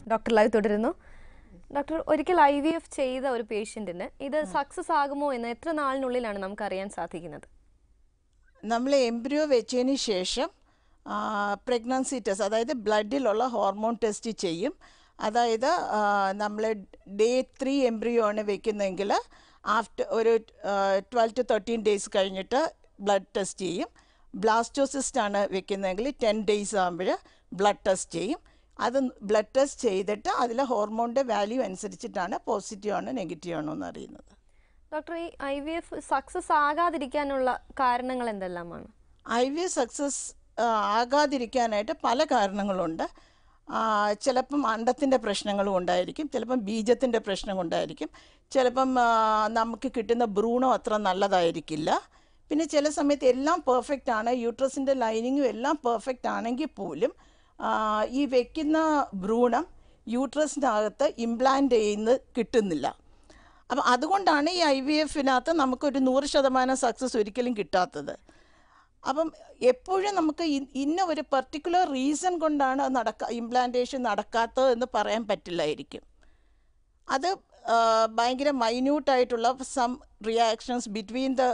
Doctor live തുടരുന്നു doctor ഒരിക്കൽ I V F ചെയ്ത ഒരു പേഷ്യൻറ്റിന് ഇത് സക്സസ് ആകുമോ എന്ന് എത്ര നാളിനുള്ളിലാണ് നമുക്ക് അറിയാൻ സാധിക്കുന്നത് നമ്മൾ എംബ്രിയോ വെച്ചതിന് ശേഷം പ്രഗ്നൻസി ടെസ്റ്റ് അതായത് ബ്ലഡിലുള്ള ഹോർമോൺ ടെസ്റ്റ് ചെയ്യും അതായത് നമ്മൾ ഡേ ത്രീ എംബ്രിയോ ആണ് വെക്കുന്നതെങ്കിൽ ആഫ്റ്റർ ഒരു ട്വൽവ് ടു തേർട്ടീൻ ഡേയ്സ് കഴിഞ്ഞിട്ട് ബ്ലഡ് ടെസ്റ്റ് ചെയ്യും ബ്ലാസ്റ്റോസിസ്റ്റ് ആണ് വെക്കുന്നതെങ്കിൽ ടെൻ ഡേയ്സ് ആകുമ്പോൾ ബ്ലഡ് ടെസ്റ്റ് ചെയ്യും അത് ബ്ലഡ് ടെസ്റ്റ് ചെയ്തിട്ട് അതിലെ ഹോർമോണിൻ്റെ വാല്യൂ അനുസരിച്ചിട്ടാണ് പോസിറ്റീവ് ആണോ നെഗറ്റീവ് ആണോ എന്ന് അറിയുന്നത് ഡോക്ടർ ഈ ഐ വി എഫ് സക്സസ് ആകാതിരിക്കാനുള്ള കാരണങ്ങൾ എന്തെല്ലാമാണ് ഐ വി സക്സസ് ആകാതിരിക്കാനായിട്ട് പല കാരണങ്ങളുണ്ട് ആ, ചിലപ്പം അണ്ടത്തിൻ്റെ പ്രശ്നങ്ങളും ഉണ്ടായിരിക്കും ചിലപ്പം ബീജത്തിൻ്റെ പ്രശ്നം കൊണ്ടായിരിക്കും ചിലപ്പം ആ, നമുക്ക് കിട്ടുന്ന ഭ്രൂണം അത്ര നല്ലതായിരിക്കില്ല പിന്നെ ചില സമയത്ത് എല്ലാം പെർഫെക്റ്റ് ആണ് യൂട്രസിൻ്റെ ലൈനിങ്ങും എല്ലാം പെർഫെക്റ്റ് ആണെങ്കിൽ പോലും ആ, ഈ വെക്കുന്ന ഭ്രൂണം യൂട്രസിനകത്ത് ഇംപ്ലാന്റ് ചെയ്യുന്ന കിട്ടുന്നില്ല അപ്പം അതുകൊണ്ടാണ് ഈ ഐ വി എഫിനകത്ത് നമുക്കൊരു നൂറ് ശതമാനം സക്സസ് ഒരിക്കലും കിട്ടാത്തത് അപ്പം എപ്പോഴും നമുക്ക് ഇ- ഇന്ന ഒരു പെർട്ടിക്കുലർ റീസൺ കൊണ്ടാണ് അത് നടക്ക ഇംപ്ലാന്റേഷൻ നടക്കാത്തത് എന്ന് പറയാൻ പറ്റില്ലായിരിക്കും അത് ആ, ഭയങ്കര മൈന്യൂട്ടായിട്ടുള്ള സം റിയാക്ഷൻസ് ബിറ്റ്വീൻ ദ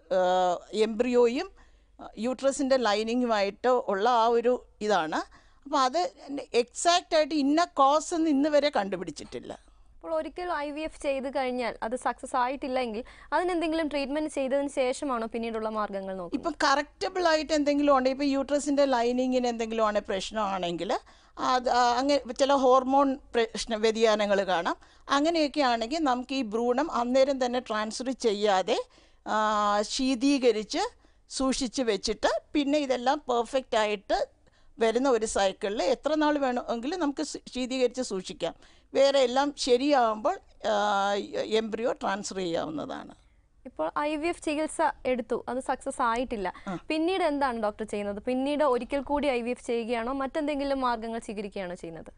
എംബ്രിയോയും യൂട്രസിൻ്റെ ലൈനിങ്ങുമായിട്ട് ഉള്ള ആ ഒരു ഇതാണ് അപ്പോൾ അത് എക്സാക്റ്റ് ആയിട്ട് ഇന്ന കോസ് എന്ന് ഇന്ന് വരെ കണ്ടുപിടിച്ചിട്ടില്ല അപ്പോൾ ഒരിക്കൽ ഐ വി എഫ് ചെയ്ത് കഴിഞ്ഞാൽ അത് സക്സസ് ആയിട്ടില്ലെങ്കിൽ അതിനെന്തെങ്കിലും ട്രീറ്റ്മെന്റ് ചെയ്തതിന് ശേഷമാണോ പിന്നീടുള്ള മാർഗങ്ങൾ നോക്കുന്നത് ഇപ്പം കറക്റ്റബിൾ ആയിട്ട് എന്തെങ്കിലും ഉണ്ട് ഇപ്പം യൂട്രസിൻ്റെ ലൈനിങ്ങിന് എന്തെങ്കിലും ആണ് പ്രശ്നമാണെങ്കിൽ അത് ആ, അങ്ങനെ ചില ഹോർമോൺ പ്രശ്ന വ്യതിയാനങ്ങൾ കാണാം അങ്ങനെയൊക്കെ ആണെങ്കിൽ നമുക്ക് ഈ ഭ്രൂണം അന്നേരം തന്നെ ട്രാൻസ്ഫർ ചെയ്യാതെ ആ, ശീതീകരിച്ച് സൂക്ഷിച്ച് വെച്ചിട്ട് പിന്നെ ഇതെല്ലാം പെർഫെക്റ്റ് ആയിട്ട് വരുന്ന ഒരു സൈക്കിളിൽ എത്ര നാൾ വേണമെങ്കിലും നമുക്ക് സു- ശീതീകരിച്ച് സൂക്ഷിക്കാം വേറെ എല്ലാം ശരിയാകുമ്പോൾ എംബ്രിയോ ട്രാൻസ്ഫർ ചെയ്യാവുന്നതാണ് ഇപ്പോൾ ഐ വി എഫ് ചികിത്സ എടുത്തു അത് സക്സസ് ആയിട്ടില്ല പിന്നീട് എന്താണ് ഡോക്ടർ ചെയ്യുന്നത് പിന്നീട് ഒരിക്കൽ കൂടി ഐ വി എഫ് ചെയ്യുകയാണോ മറ്റെന്തെങ്കിലും മാർഗങ്ങൾ സ്വീകരിക്കുകയാണോ ചെയ്യുന്നത്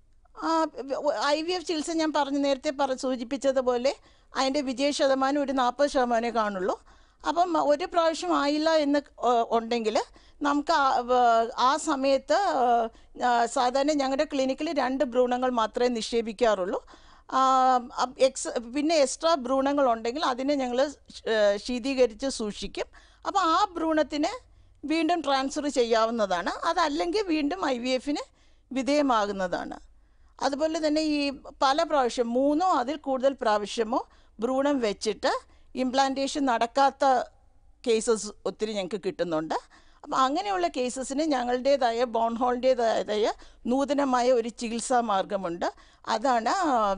ഐ വി എഫ് ചികിത്സ ഞാൻ പറഞ്ഞു നേരത്തെ പറ സൂചിപ്പിച്ചതുപോലെ അതിൻ്റെ വിജയ ശതമാനം ഒരു നാൽപ്പത് ശതമാനമേ കാണുള്ളൂ അപ്പം ഒരു പ്രാവശ്യം ആയില്ല എന്ന് ഏഹ്, ഉണ്ടെങ്കിൽ നമുക്ക് ആ- വ- ആ സമയത്ത് ആ, സാധാരണ ഞങ്ങളുടെ ക്ലിനിക്കിൽ രണ്ട് ഭ്രൂണങ്ങൾ മാത്രമേ നിക്ഷേപിക്കാറുള്ളൂ ആ, അപ് എക്സ് പിന്നെ എക്സ്ട്രാ ഭ്രൂണങ്ങൾ ഉണ്ടെങ്കിൽ അതിനെ ഞങ്ങൾ ശീതീകരിച്ച് സൂക്ഷിക്കും അപ്പോൾ ആ ഭ്രൂണത്തിന് വീണ്ടും ട്രാൻസ്ഫർ ചെയ്യാവുന്നതാണ് അതല്ലെങ്കിൽ വീണ്ടും ഐ വി എഫിന് വിധേയമാകുന്നതാണ് അതുപോലെ തന്നെ ഈ പല പ്രാവശ്യം മൂന്നോ അതിൽ കൂടുതൽ പ്രാവശ്യമോ ഭ്രൂണം വെച്ചിട്ട് ഇംപ്ലാന്റേഷൻ നടക്കാത്ത കേസസ് ഒത്തിരി ഞങ്ങൾക്ക് കിട്ടുന്നുണ്ട് അപ്പം അങ്ങനെയുള്ള കേസസിന് ഞങ്ങളുടേതായ ബോൺ ഹോളിൻ്റേതായ നൂതനമായ ഒരു ചികിത്സാ മാർഗമുണ്ട് അതാണ്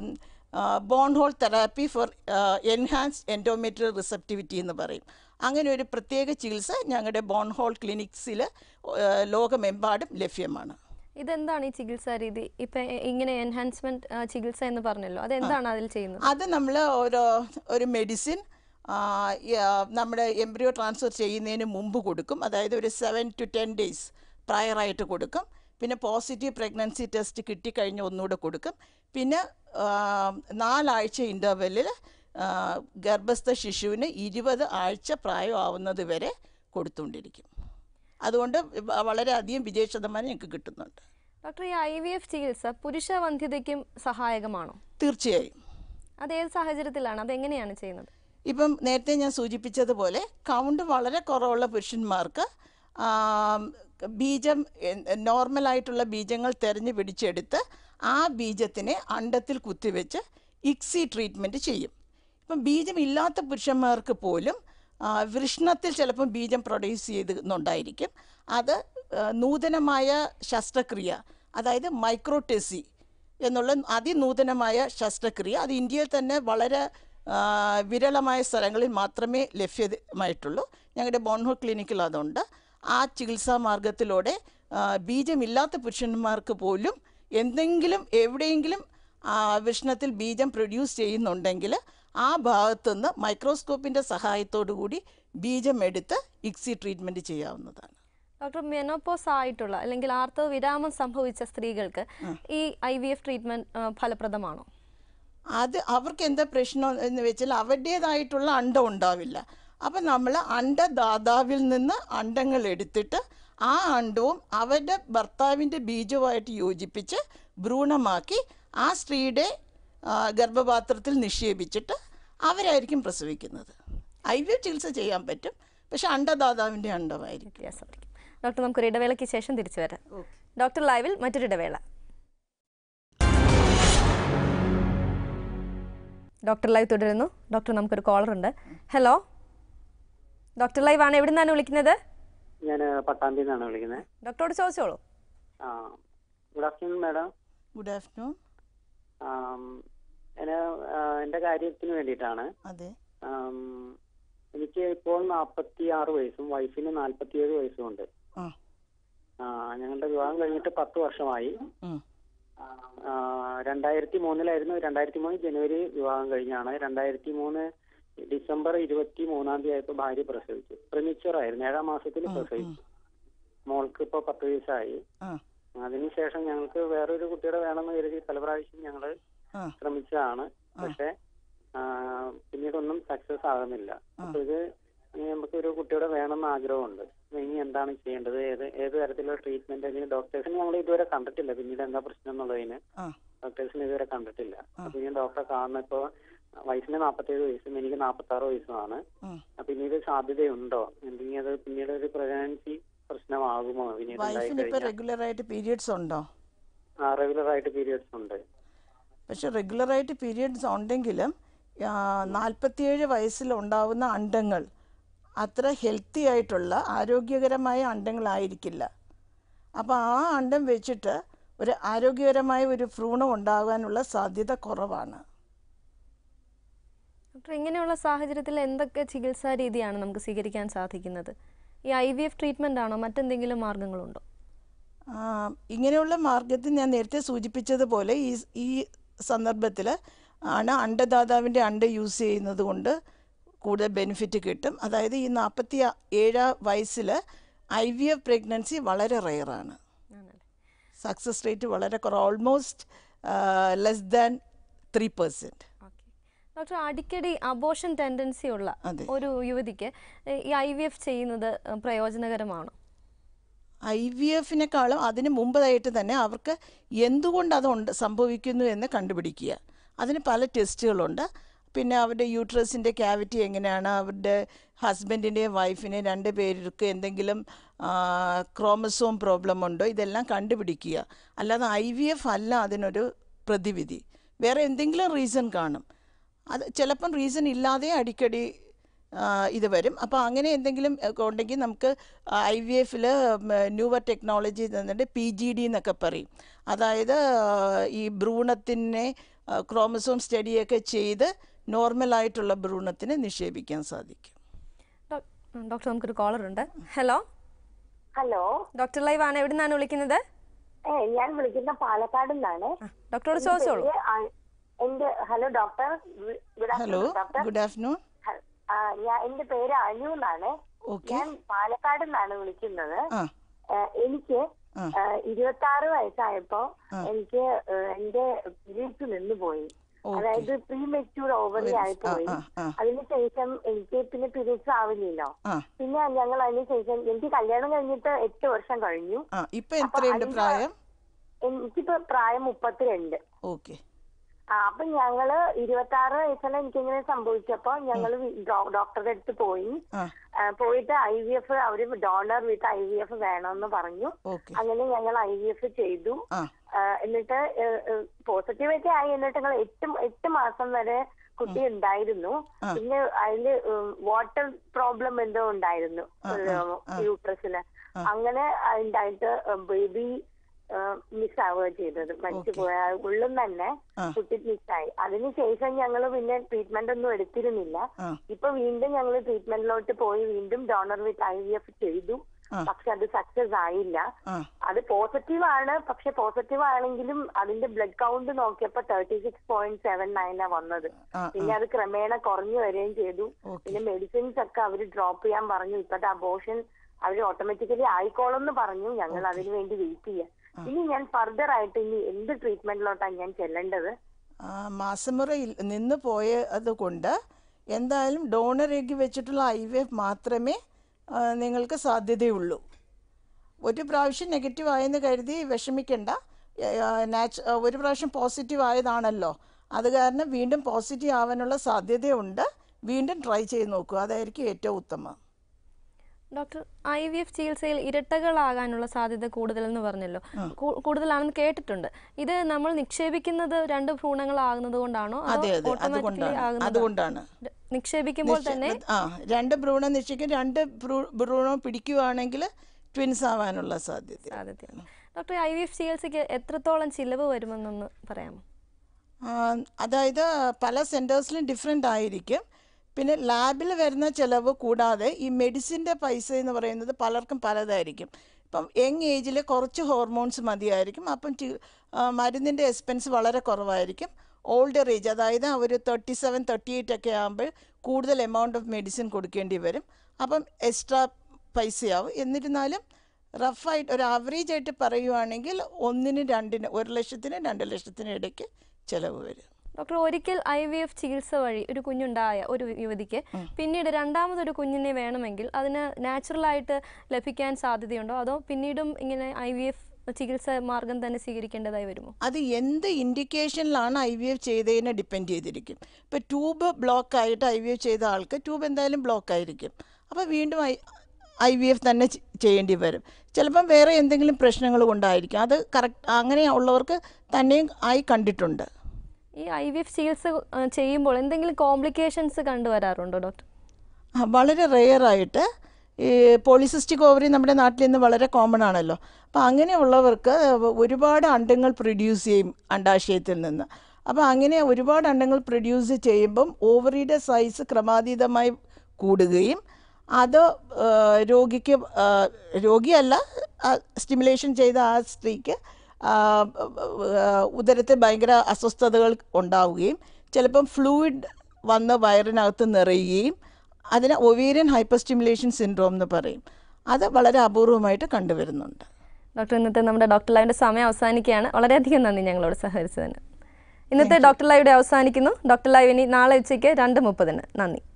bone hole therapy for enhance endometrial receptivity എന്ന് പറയും അങ്ങനെ ഒരു പ്രത്യേക ചികിത്സ ഞങ്ങളുടെ ബോൺ ഹോൾ ക്ലിനിക്സിൽ ലോകമെമ്പാടും ലഭ്യമാണ് ഇതെന്താണ് ഈ ചികിത്സാ രീതി ഇപ്പൊ എ- ഇങ്ങനെ എൻഹാൻസ്മെന്റ് ചികിത്സ എന്ന് പറഞ്ഞല്ലോ അതെന്താണ് അതിൽ ചെയ്യുന്നത് അത് നമ്മൾ ഒരു ഒരു മെഡിസിൻ നമ്മുടെ എംബ്രിയോ ട്രാൻസ്ഫർ ചെയ്യുന്നതിന് മുമ്പ് കൊടുക്കും അതായത് ഒരു സെവൻ ടു ടെൻ ഡേയ്സ് പ്രയറായിട്ട് കൊടുക്കും പിന്നെ പോസിറ്റീവ് പ്രഗ്നൻസി ടെസ്റ്റ് കിട്ടിക്കഴിഞ്ഞ് ഒന്നുകൂടെ കൊടുക്കും പിന്നെ ആ, നാലാഴ്ച ഇൻ്റർവെല്ലിൽ ഗർഭസ്ഥ ശിശുവിന് ഇരുപത് ആഴ്ച പ്രായമാവുന്നത് വരെ കൊടുത്തുകൊണ്ടിരിക്കും അതുകൊണ്ട് വ- വളരെയധികം വിജയ ശതമാനം ഞങ്ങൾക്ക് കിട്ടുന്നുണ്ട് ഡോക്ടർ ഈ ഐ വി എഫ് ചികിത്സ പുരുഷ വന്ധ്യതയ്ക്കും സഹായകമാണോ തീർച്ചയായും അത് ഏത് സാഹചര്യത്തിലാണ് അതെങ്ങനെയാണ് ചെയ്യുന്നത് ഇപ്പം നേരത്തെ ഞാൻ സൂചിപ്പിച്ചതുപോലെ കൗണ്ട് വളരെ കുറവുള്ള പുരുഷന്മാർക്ക് ആം, ബീജം എ- നോർമലായിട്ടുള്ള ബീജങ്ങൾ തിരഞ്ഞു പിടിച്ചെടുത്ത് ആ ബീജത്തിനെ അണ്ടത്തിൽ കുത്തിവെച്ച് ഇക്സി ട്രീറ്റ്മെൻറ്റ് ചെയ്യും ഇപ്പം ബീജമില്ലാത്ത പുരുഷന്മാർക്ക് പോലും ആ, വൃഷ്ണത്തിൽ ചിലപ്പം ബീജം പ്രൊഡ്യൂസ് ചെയ്യുന്നുണ്ടായിരിക്കും അത് ആ, നൂതനമായ ശസ്ത്രക്രിയ അതായത് മൈക്രോടെസി എന്നുള്ള അതിനൂതനമായ ശസ്ത്രക്രിയ അത് ഇന്ത്യയിൽ തന്നെ വളരെ ആ, വിരളമായ സ്ഥലങ്ങളിൽ മാത്രമേ ലഭ്യമായിട്ടുള്ളൂ ഞങ്ങളുടെ ബോൺഹോ ക്ലിനിക്കിൽ അതുണ്ട് ആ ചികിത്സാ മാർഗത്തിലൂടെ ആ, ബീജമില്ലാത്ത പുരുഷന്മാർക്ക് പോലും എന്തെങ്കിലും എവിടെയെങ്കിലും ആ, വൃഷ്ണത്തിൽ ബീജം പ്രൊഡ്യൂസ് ചെയ്യുന്നുണ്ടെങ്കിൽ ആ ഭാഗത്തുനിന്ന് മൈക്രോസ്കോപ്പിൻ്റെ സഹായത്തോടു കൂടി ബീജം എടുത്ത് ഇക്സി ട്രീറ്റ്മെൻറ്റ് ചെയ്യാവുന്നതാണ് ഡോക്ടർ മെനോപോസ് ആയിട്ടുള്ള അല്ലെങ്കിൽ ആർത്തവ വിരാമം സംഭവിച്ച സ്ത്രീകൾക്ക് ഈ ഐ വി എഫ് ട്രീറ്റ്മെന്റ് ഫലപ്രദമാണോ അത് അവർക്ക് എന്താ പ്രശ്നം എന്ന് വെച്ചാൽ അവരുടേതായിട്ടുള്ള അണ്ടം ഉണ്ടാവില്ല അപ്പം നമ്മൾ അണ്ടദാതാവിൽ നിന്ന് അണ്ടങ്ങൾ എടുത്തിട്ട് ആ അണ്ടവും അവരുടെ ഭർത്താവിൻ്റെ ബീജവുമായിട്ട് യോജിപ്പിച്ച് ഭ്രൂണമാക്കി ആ സ്ത്രീയുടെ ആ, ഗർഭപാത്രത്തിൽ നിക്ഷേപിച്ചിട്ട് അവരായിരിക്കും പ്രസവിക്കുന്നത് ഐ വി എഫ് ചികിത്സ ചെയ്യാൻ പറ്റും പക്ഷെ അണ്ടദാതാവിൻ്റെ അണ്ടമായിരിക്കും വ്യത്യാസമായിരിക്കും ഡോക്ടർ നമുക്കൊരു ഇടവേളയ്ക്ക് ശേഷം തിരിച്ചു വരാം ഡോക്ടർ ലൈവിൽ മറ്റൊരു ഇടവേള ഡോക്ടർ ലൈവ് തുടരുന്നു ഡോക്ടർ നമുക്കൊരു കോളർ ഉണ്ട് ഹലോ ഡോക്ടർ ലൈവ് ആണ് എവിടെ നിന്നാണ് വിളിക്കുന്നത് ഞാൻ പട്ടാമ്പിയിൽ നിന്നാണ് വിളിക്കുന്നത് ഡോക്ടറോട് ചോദിച്ചോളൂ ആ good afternoon madam good afternoon ഞാൻ എൻ്റെ കാര്യത്തിന് വേണ്ടിയിട്ടാണ് അതെ ആം, എനിക്ക് ഇപ്പോൾ നാൽപ്പത്തി ആറ് വയസ്സും വൈഫിന് നാൽപ്പത്തിയേഴ് വയസ്സും ഉണ്ട് ആ ആ, ഞങ്ങളുടെ വിവാഹം കഴിഞ്ഞിട്ട് പത്ത് വർഷമായി ഉം. ആ, രണ്ടായിരത്തി മൂന്നിലായിരുന്നു രണ്ടായിരത്തി മൂന്ന് ജനുവരി വിവാഹം കഴിഞ്ഞാണ് രണ്ടായിരത്തി മൂന്ന് ഡിസംബർ ഇരുപത്തി മൂന്നാം തീയതി ആയപ്പോൾ ഭാര്യ പ്രസവിച്ചു പ്രിമിച്ചർ ആയിരുന്നു ഏഴാം മാസത്തിൽ പ്രസവിച്ചു മോൾക്ക് ഇപ്പോൾ പത്ത് വയസ്സായി ആ അതിനുശേഷം ഞങ്ങൾക്ക് വേറൊരു കുട്ടിയുടെ വേണമെന്ന് കരുതി പല പ്രാവശ്യം ഞങ്ങള് ആ ശ്രമിച്ചതാണ് പക്ഷെ ആ, പിന്നീടൊന്നും സക്സസ് ആകുന്നില്ല അപ്പൊ ഇത് ഇനി നമുക്ക് ഒരു കുട്ടിയുടെ വേണമെന്ന് ആഗ്രഹമുണ്ട് അപ്പൊ ഇനി എന്താണ് ചെയ്യേണ്ടത് ഏത് ഏത് തരത്തിലുള്ള ട്രീറ്റ്മെന്റ് അല്ലെങ്കിൽ ഡോക്ടേഴ്സിനെ ഞങ്ങൾ ഇതുവരെ കണ്ടിട്ടില്ല പിന്നീട് എന്താ പ്രശ്നം എന്നുള്ളതിന് ആ ഡോക്ടേഴ്സിനെ ഇതുവരെ കണ്ടിട്ടില്ല അപ്പൊ ഇനി ഡോക്ടറെ കാണുന്ന ഇപ്പോ വയസ്സിന് നാൽപ്പത്തേഴ് വയസ്സും എനിക്ക് നാൽപ്പത്തി ആറ് വയസ്സുമാണ് ഉം. അപ്പൊ പിന്നീട് സാധ്യതയുണ്ടോ എന്തെങ്കിലും അത് പിന്നീട് ഒരു പ്രഗ്നൻസി പ്രശ്നമാകുമോ പിന്നീട് ഉണ്ടായി വൈഫിന് ഇപ്പോൾ കഴിഞ്ഞാൽ റെഗുലറായിട്ട് പീരിയഡ്സ് ഉണ്ടോ റെഗുലർ ആയിട്ട് പീരിയഡ്സ് ഉണ്ട് പക്ഷെ റെഗുലറായിട്ട് പീരിയഡ്സ് ഉണ്ടെങ്കിലും നാൽപ്പത്തിയേഴ് വയസ്സിൽ ഉണ്ടാവുന്ന അണ്ടങ്ങൾ അത്ര ഹെൽത്തി ആയിട്ടുള്ള ആരോഗ്യകരമായ അണ്ടങ്ങളായിരിക്കില്ല അപ്പോൾ ആ അണ്ടം വെച്ചിട്ട് ഒരു ആരോഗ്യകരമായ ഒരു ഭ്രൂണം ഉണ്ടാകാനുള്ള സാധ്യത കുറവാണ് ഡോക്ടർ ഇങ്ങനെയുള്ള സാഹചര്യത്തിൽ എന്തൊക്കെ ചികിത്സാ രീതിയാണ് നമുക്ക് സ്വീകരിക്കാൻ സാധിക്കുന്നത് ഈ ഐ വി എഫ് ട്രീറ്റ്മെൻ്റ് ആണോ മറ്റെന്തെങ്കിലും മാർഗങ്ങളുണ്ടോ ആ, ഇങ്ങനെയുള്ള മാർഗത്തിൽ ഞാൻ നേരത്തെ സൂചിപ്പിച്ചതുപോലെ ഈ ഈ സന്ദർഭത്തിൽ ആണ് അണ്ടദാതാവിൻ്റെ അണ്ട യൂസ് ചെയ്യുന്നത് കൊണ്ട് കൂടുതൽ ബെനിഫിറ്റ് കിട്ടും അതായത് ഈ നാൽപ്പത്തി ഏഴാം വയസ്സിൽ ഐ വി എഫ് പ്രഗ്നൻസി വളരെ റെയറാണ് ആണല്ലേ സക്സസ് റേറ്റ് വളരെ കുറവ് almost less than three percent okay doctor അടിക്കടി അബോഷൻ ടെൻഡൻസി ഉള്ള അതെ. ഒരു യുവതിക്ക് ഏഹ്, ഈ ഐ വി എഫ് ചെയ്യുന്നത് ഏഹ്, പ്രയോജനകരമാണോ ഐ വി എഫിനേക്കാളും അതിന് മുമ്പതായിട്ട് തന്നെ അവർക്ക് എന്തുകൊണ്ട് അത് ഉണ്ട് സംഭവിക്കുന്നു എന്ന് കണ്ടുപിടിക്കുക അതിന് പല ടെസ്റ്റുകളുണ്ട് പിന്നെ അവരുടെ യൂട്രസിൻ്റെ ക്യാവിറ്റി എങ്ങനെയാണ് അവരുടെ ഹസ്ബൻഡിൻ്റെയും വൈഫിനെയും രണ്ട് പേർക്ക് എന്തെങ്കിലും ക്രോമസോം പ്രോബ്ലം ഉണ്ടോ ഇതെല്ലാം കണ്ടുപിടിക്കുക അല്ലാതെ ഐ വി എഫ് അല്ല അതിനൊരു പ്രതിവിധി വേറെ എന്തെങ്കിലും റീസൺ കാണും അത് ചിലപ്പം റീസൺ ഇല്ലാതെ അടിക്കടി ആ, ഇത് വരും അപ്പോൾ അങ്ങനെ എന്തെങ്കിലും ഒക്കെ ഉണ്ടെങ്കിൽ നമുക്ക് ഐ വി എഫിൽ ന്യൂവർ ടെക്നോളജി തന്നിട്ട് പി ജി ഡി എന്നൊക്കെ പറയും അതായത് ആ, ഈ ഭ്രൂണത്തിനെ ക്രോമസോം സ്റ്റഡിയൊക്കെ ചെയ്ത് നോർമലായിട്ടുള്ള ഭ്രൂണത്തിനെ നിക്ഷേപിക്കാൻ സാധിക്കും ഡോക്- ഉം, ഡോക്ടർ നമുക്കൊരു കോളർ ഉണ്ട് ഹലോ ഹലോ ഡോക്ടർ ലൈവ് ആണ് എവിടെ നിന്നാണ് വിളിക്കുന്നത് ഏ ഞാൻ വിളിക്കുന്ന പാലക്കാട് നിന്നാണ് ആ, ഡോക്ടറോട് ചോദിച്ചോളൂ എന്റെ hello doctor good hello afternoon doctor good afternoon ഹ- ആ, ഞാൻ എന്റെ പേര് അനു എന്നാണ് ഓക്കെ ഞാൻ പാലക്കാട് നിന്നാണ് വിളിക്കുന്നത് ആ ഏ, എനിക്ക് ആ. ഇരുപത്തി ആറ് വയസ്സായപ്പോ എനിക്ക് ഏ, എന്റെ പീരീഡ്സ് നിന്ന് പോയി ഓക്കെ അതായത് പ്രീ മെച്യൂർ ഓവറി ആയി ആ പോയി ആ ആ അതിനുശേഷം എനിക്ക് പിന്നെ പീരീഡ്സ് ആവില്ലല്ലോ ആ പിന്നെ ഞങ്ങൾ അതിനുശേഷം എനിക്ക് കല്യാണം കഴിഞ്ഞിട്ട് എട്ട് വർഷം കഴിഞ്ഞു ആ ഇപ്പം എത്രയുണ്ട് അതിന്റെ- പ്രായം എനിക്കിപ്പോ പ്രായം മുപ്പത്തിരണ്ട് ഓക്കെ ആ അപ്പൊ ഞങ്ങള് ഇരുപത്തി ആറ് വയസ്സിൽ എനിക്കിങ്ങനെ സംഭവിച്ചപ്പോ ഞങ്ങള് വി- ഡോ- ഡോക്ടറുടെ അടുത്ത് പോയി ആ ആ, പോയിട്ട് ഐ വി എഫ് അവര് donor with I V F വേണമെന്ന് പറഞ്ഞു ഓക്കെ അങ്ങനെ ഞങ്ങൾ ഐ വി എഫ് ചെയ്തു ആ ആ, എന്നിട്ട് പോസിറ്റീവ് ഒക്കെ ആയി എന്നിട്ട് ഞങ്ങൾ എട്ട് എട്ട് മാസം വരെ കുട്ടി ഉണ്ടായിരുന്നു ആ. പിന്നെ അതില് വാട്ടർ പ്രോബ്ലം എന്തോ ഉണ്ടായിരുന്നു യൂട്രസിന് അങ്ങനെ ഉണ്ടായിട്ട് ബേബി മിസ് ആവുക ചെയ്തത് മരിച്ചു പോയ ഉള്ളും തന്നെ ആ. കുട്ടി മിസ്സായി അതിനുശേഷം ഞങ്ങൾ പിന്നെ ട്രീറ്റ്മെന്റ് ഒന്നും എടുത്തിരുന്നില്ല ആ ഇപ്പൊ വീണ്ടും ഞങ്ങൾ ട്രീറ്റ്മെന്റിലോട്ട് പോയി വീണ്ടും donor with I V F ചെയ്തു ആ. പക്ഷെ അത് സക്സസ് ആയില്ല ആ അത് പോസിറ്റീവ് ആണ് പക്ഷെ പോസിറ്റീവ് ആണെങ്കിലും അതിന്റെ ബ്ലഡ് കൗണ്ട് നോക്കിയപ്പോ തേർട്ടി സിക്സ് പോയിന്റ് സെവൻ നയനാ വന്നത് ആ, പിന്നെ അത് ക്രമേണ കുറഞ്ഞു വരികയും ചെയ്തു ഓക്കെ പിന്നെ മെഡിസിൻസ് ഒക്കെ അവർ ഡ്രോപ്പ് ചെയ്യാൻ പറഞ്ഞു ഇപ്പത്തെ അബോഷൻ അവർ ഓട്ടോമാറ്റിക്കലി ആയിക്കോളും എന്ന് പറഞ്ഞു ഞങ്ങൾ അതിനു വേണ്ടി വെയിറ്റ് ചെയ്യാം ഇനി ഞാൻ ഫർദർ ആയിട്ട് ഇനി എന്ത് ട്രീറ്റ്മെന്റിലോട്ടാണ് ഞാൻ ചെല്ലേണ്ടത് ആ, മാസമുറയിൽ നിന്ന് പോയത് കൊണ്ട് എന്തായാലും ഡോണർ എഗ് വെച്ചിട്ടുള്ള ഐ വി എഫ് മാത്രമേ ആ, നിങ്ങൾക്ക് സാധ്യതയുള്ളൂ ഒരു പ്രാവശ്യം നെഗറ്റീവ് ആയെന്ന് കരുതി വിഷമിക്കേണ്ട നാച്ച് ഒരു പ്രാവശ്യം പോസിറ്റീവ് ആയതാണല്ലോ അത് കാരണം വീണ്ടും പോസിറ്റീവ് ആവാനുള്ള സാധ്യതയുണ്ട് വീണ്ടും ട്രൈ ചെയ്ത് നോക്കുക അതായിരിക്കും ഏറ്റവും ഉത്തമം ഡോക്ടർ ഐ വി എഫ് ചികിത്സയിൽ ഇരട്ടകളാകാനുള്ള സാധ്യത കൂടുതലെന്ന് പറഞ്ഞല്ലോ കൂ- കൂടുതലാണെന്ന് കേട്ടിട്ടുണ്ട് ഇത് നമ്മൾ നിക്ഷേപിക്കുന്നത് രണ്ട് ഭ്രൂണങ്ങളാകുന്നത് കൊണ്ടാണോ അതോ അതെ അതെ automatically അതുകൊണ്ടാണ് ആകുന്നതാണോ? അതുകൊണ്ടാണ് ര- നിക്ഷേപിക്കുമ്പോൾ തന്നെ ആ രണ്ട് ഭ്രൂണം നിശ്ചയിക്കും രണ്ട് ഭ്രൂ- ഭ്രൂണം പിടിക്കുകയാണെങ്കിൽ ട്വിൻസ് ആവാനുള്ള സാധ്യത സാധ്യതയാണ് ഡോക്ടർ ഐ വി എഫ് ചികിത്സയ്ക്ക് എത്രത്തോളം ചിലവ് വരുമെന്നൊന്ന് പറയാമോ ആ, അതായത് പല സെൻറ്റേഴ്സിലും ഡിഫറെൻ്റ് ആയിരിക്കും പിന്നെ ലാബിൽ വരുന്ന ചിലവ് കൂടാതെ ഈ മെഡിസിൻ്റെ പൈസ എന്ന് പറയുന്നത് പലർക്കും പലതായിരിക്കും ഇപ്പം യങ് ഏജിൽ കുറച്ച് ഹോർമോൺസ് മതിയായിരിക്കും അപ്പം മരുന്നിൻ്റെ എക്സ്പെൻസ് വളരെ കുറവായിരിക്കും ഓൾഡർ ഏജ് അതായത് ഒരു തേർട്ടി സെവൻ തേർട്ടി എയ്റ്റ് ഒക്കെ ആകുമ്പോൾ കൂടുതൽ എമൗണ്ട് ഓഫ് മെഡിസിൻ കൊടുക്കേണ്ടി വരും അപ്പം എക്സ്ട്രാ പൈസയാവും എന്നിരുന്നാലും റഫായിട്ട് ഒരു ആവറേജ് ആയിട്ട് പറയുവാണെങ്കിൽ ഒന്നിന് രണ്ടിന് ഒരു ലക്ഷത്തിന് രണ്ട് ലക്ഷത്തിന് ഇടയ്ക്ക് ചിലവ് വരും ഡോക്ടർ ഒരിക്കൽ ഐ വി എഫ് ചികിത്സ വഴി ഒരു കുഞ്ഞുണ്ടായ ഒരു യുവതിക്ക് പിന്നീട് രണ്ടാമതൊരു കുഞ്ഞിനെ വേണമെങ്കിൽ അതിന് നാച്ചുറലായിട്ട് ലഭിക്കാൻ സാധ്യതയുണ്ടോ അതോ പിന്നീടും ഇങ്ങനെ ഐ വി എഫ് ചികിത്സ മാർഗം തന്നെ സ്വീകരിക്കേണ്ടതായി വരുമോ അത് എന്ത് ഇൻഡിക്കേഷനിലാണ് ഐ വി എഫ് ചെയ്തതിനെ ഡിപ്പെൻഡ് ചെയ്തിരിക്കും ഇപ്പോൾ ട്യൂബ് ബ്ലോക്ക് ആയിട്ട് ഐ വി എഫ് ചെയ്ത ആൾക്ക് ട്യൂബ് എന്തായാലും ബ്ലോക്ക് ആയിരിക്കും അപ്പോൾ വീണ്ടും ഐ ഐ വി എഫ് തന്നെ ചെ- ചെയ്യേണ്ടി വരും ചിലപ്പം വേറെ എന്തെങ്കിലും പ്രശ്നങ്ങൾ കൊണ്ടായിരിക്കും അത് കറക്റ്റ് അങ്ങനെ ഉള്ളവർക്ക് തന്നെയും ആയി കണ്ടിട്ടുണ്ട് ഈ ഐ വി എഫ് ചികിത്സ ആ, ചെയ്യുമ്പോൾ എന്തെങ്കിലും കോംപ്ലിക്കേഷൻസ് കണ്ടുവരാറുണ്ടോ ഡോക്ടർ ആ, വളരെ റെയറായിട്ട് ഈ പോളിസിസ്റ്റിക് ഓവറി നമ്മുടെ നാട്ടിൽ ഇന്ന് വളരെ കോമൺ ആണല്ലോ അപ്പോൾ അങ്ങനെയുള്ളവർക്ക് ഒരുപാട് അണ്ടങ്ങൾ പ്രൊഡ്യൂസ് ചെയ്യും അണ്ടാശയത്തിൽ നിന്ന് അപ്പോൾ അങ്ങനെ ഒരുപാട് അണ്ടങ്ങൾ പ്രൊഡ്യൂസ് ചെയ്യുമ്പം ഓവറിയുടെ സൈസ് ക്രമാതീതമായി കൂടുകയും അത് ആ, രോഗിക്ക് ആ, രോഗിയല്ല സ്റ്റിമുലേഷൻ ചെയ്ത ആ സ്ത്രീക്ക് ആ, ആ, ഉദരത്തിൽ ഭയങ്കര അസ്വസ്ഥതകൾ ഉണ്ടാവുകയും ചിലപ്പം ഫ്ലൂയിഡ് വന്ന് വയറിനകത്ത് നിറയുകയും അതിന് ഒവേരിയൻ ഹൈപ്പർ സ്റ്റിമുലേഷൻ സിൻഡ്രോം എന്ന് പറയും അത് വളരെ അപൂർവമായിട്ട് കണ്ടുവരുന്നുണ്ട് ഡോക്ടർ ഇന്നത്തെ നമ്മുടെ ഡോക്ടർ ലൈവിൻ്റെ സമയം അവസാനിക്കുകയാണ് വളരെയധികം നന്ദി ഞങ്ങളോട് സഹകരിച്ചതിന് ഇന്നത്തെ ഡോക്ടർ ലൈവിടെ അവസാനിക്കുന്നു ഡോക്ടർ ലൈവ് ഇനി നാളെ ഉച്ചയ്ക്ക് രണ്ട് മുപ്പതിന് നന്ദി